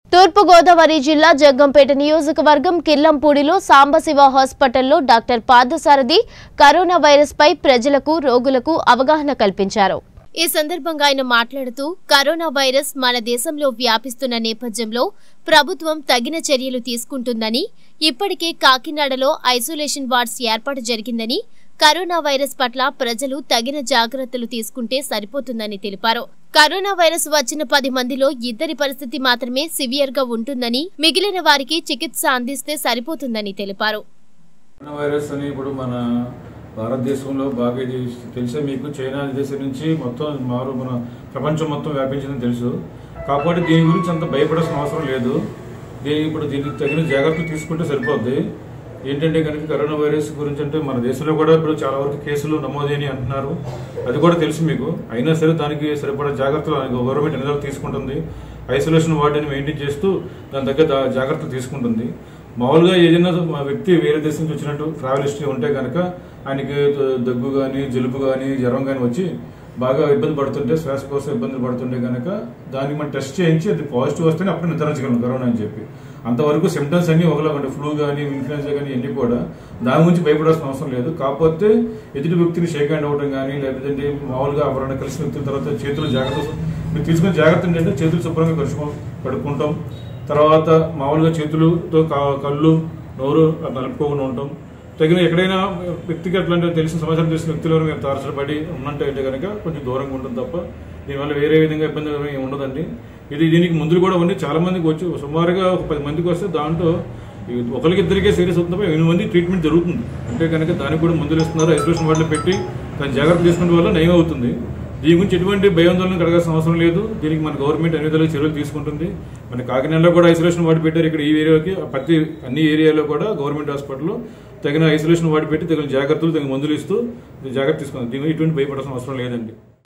తూర్పుగోదావరి జిల్లా జగ్గంపేట నియోజకవర్గం కిర్లంపూడిలో సాంబశివ హాస్పిటల్లో డాక్టర్ పార్థసారథి కరోనా వైరస్ పై ప్రజలకు రోగులకు అవగాహన కల్పించారు ఈ సందర్భంగా ఆయన మాట్లాడుతూ కరోనా వైరస్ మన దేశంలో వ్యాపిస్తున్న నేపథ్యంలో ప్రభుత్వం తగిన చర్యలు తీసుకుంటుందని ఇప్పటికే కాకినాడలో ఐసోలేషన్ వార్డ్స్ ఏర్పాటు జరిగిందని కరోనా వైరస్ పట్ల ప్రజలు తగిన జాగ్రత్తలు తీసుకుంటే సరిపోతుందని తెలిపారు కరోనా వైరస్ వచ్చిన పది మందిలో ఇద్దరి పరిస్థితి మాత్రమే సివియర్ గా ఉంటుందని మిగిలిన వారికి చికిత్స అందిస్తే సరిపోతుందని తెలిపారు కరోనా వైరస్ అని ఇప్పుడు మన భారతదేశంలో బాగా ఇది తెలిసే మీకు చైనా దేశం నుంచి మొత్తం మారు మన ప్రపంచం మొత్తం వ్యాపించిందని తెలుసు కాకపోతే దీని గురించి అంత భయపడాల్సిన అవసరం లేదు దీని ఇప్పుడు దీనికి తగిన జాగ్రత్తలు తీసుకుంటే సరిపోద్ది ఏంటంటే కనుక కరోనా వైరస్ గురించి అంటే మన దేశంలో కూడా ఇప్పుడు చాలా వరకు కేసులు నమోదైనవి అంటున్నారు అది కూడా తెలుసు మీకు అయినా సరే దానికి సరిపడా జాగ్రత్తలు గవర్నమెంట్ నిర్ణయాలు తీసుకుంటుంది ఐసోలేషన్ వార్డుని మెయింటైన్ చేస్తూ దాని దగ్గర దా- జాగ్రత్తలు తీసుకుంటుంది మామూలుగా ఏదైనా మా వ్యక్తి వేరే దేశం నుంచి వచ్చినట్టు ట్రావెల్ హిస్టరీ ఉంటే కనుక ఆయనకి ద- దగ్గు కానీ జలుబు కానీ జ్వరం కానీ వచ్చి బాగా ఇబ్బంది పడుతుంటే శ్వాసకోశ ఇబ్బందులు పడుతుంటే కనుక దానికి మనం టెస్ట్ చేయించి అది పాజిటివ్ వస్తేనే అప్పుడు నిర్ధారించగలం కరోనా అని చెప్పి అంతవరకు సిమ్టమ్స్ అన్ని ఒకలా ఉంటాయి ఫ్లూ కానీ ఇన్ఫ్లుయెన్జా కానీ ఇవన్నీ కూడా దాని గురించి భయపడాల్సిన అవసరం లేదు కాకపోతే ఎదుటి వ్యక్తిని షేక్ హ్యాండ్ అవ్వడం కానీ లేకపోతే మామూలుగా ఎవరైనా కలిసిన వ్యక్తుల తర్వాత చేతులు జాగ్రత్త మీరు తీసుకునే జాగ్రత్త ఏంటంటే చేతులు శుభ్రంగా కడుచుకో కడుక్కుంటాం తర్వాత మామూలుగా చేతులతో కా- కళ్ళు నోరు నలుపుకోకుండా ఉంటాం తగిన ఎక్కడైనా వ్యక్తికి అట్లాంటి తెలిసిన సమాచారం తెలిసిన వ్యక్తులను మేము తారసపడి ఉన్నట్టు అయితే కనుక కొంచెం దూరంగా ఉంటుంది తప్ప దీనివల్ల వేరే విధంగా ఇబ్బంది ఏమీ ఉండదండి ఇది దీనికి మందులు కూడా ఉంది చాలా మందికి వచ్చి సుమారుగా ఒక పది మందికి వస్తే దాంట్లో ఈ ఒకరికి ఇద్దరికే సీరియస్ అవుతుంది తప్ప ఎనిమిది మంది ట్రీట్మెంట్ జరుగుతుంది అంటే కనుక దానికి కూడా మందులు ఇస్తున్నారు ఐసోలేషన్ వార్డులో పెట్టి దాని జాగ్రత్త తీసుకునే వల్ల నయం అవుతుంది దీని గురించి ఎటువంటి భయాందోళన కలగాల్సిన అవసరం లేదు దీనికి మన గవర్నమెంట్ అన్ని విధాలుగా చర్యలు తీసుకుంటుంది మన కాకినాడలో కూడా ఐసోలేషన్ వార్డు పెట్టారు ఇక్కడ ఈ ఏరియాకి ప్రతి అన్ని ఏరియాలో కూడా గవర్నమెంట్ హాస్పిటల్లో తగిన ఐసోలేషన్ వార్డు పెట్టి తగిన జాగ్రత్తలు తగిన మందులు ఇస్తూ జాగ్రత్త తీసుకుంది దీని గురించి ఎటువంటి భయపడాల్సిన అవసరం లేదండి